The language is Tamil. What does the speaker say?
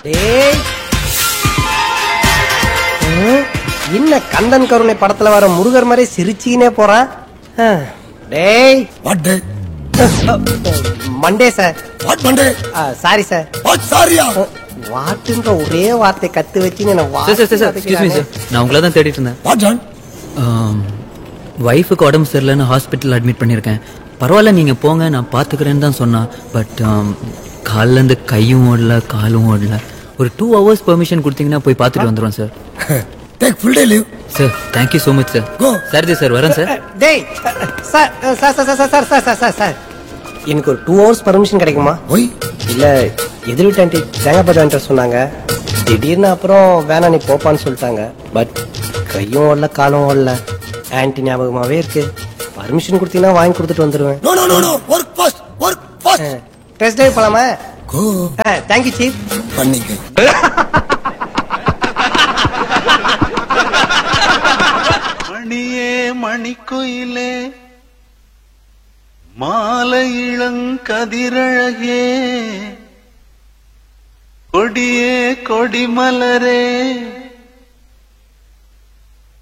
டேய் ம், என்ன கந்தன் கருணை படத்துல வர முருகர் மாதிரி சிரிச்சினே போறான் ஆ, டேய் what day Monday sir what Monday sorry sir what சாரியா வாட்டுன்ற ஒரே வார்த்தை கத்து வச்சு என்ன sir sir sir excuse me sir நான் உங்களை தான் தேடிட்டு இருந்தேன் வாட் ஜான் ஒய்ஃபுக்கு உடம்பு சரியில்லைன்னு ஹாஸ்பிட்டல் அட்மிட் பண்ணியிருக்கேன் பரவாயில்ல நீங்கள் போங்க நான் பார்த்துக்கிறேன்னு தான் சொன்னான் பட் கால்லேருந்து கையும் ஓடல காலும் ஓடல ஒரு டூ ஹவர்ஸ் பெர்மிஷன் கொடுத்தீங்கன்னா போய் பார்த்துட்டு வந்துடுவோம் sir take full day leave sir thank you so much sir Go. Sir sir வரேன் சார் டேய் sir sir sir sir sir sir sir sir sir எனக்கு ஒரு டூ ஹவர்ஸ் பர்மிஷன் கிடைக்குமா ஒய் இல்ல எதிர் வீட்டு ஆண்டி தேங்காய் வாங்கிட்டு சொன்னாங்க திடீர்னு அப்புறம் வேணாம் நீ போப்பான்னு சொல்லிட்டாங்க பட் கையும் ஓடல காலும் ஓடல ஆன்டி ஞாபகமாவே இருக்கு பர்மிஷன் கொடுத்தீங்கன்னா வாங்கி கொடுத்துட்டு வந்துடுவேன் no no no no work fast work fast test drive போலாமா கோ தேங்க்யூ சீஃப் பண்ணிக்க மணியே மணிக்குயிலே மாலை இளங்கதிரழகே கொடியே கொடிமலரே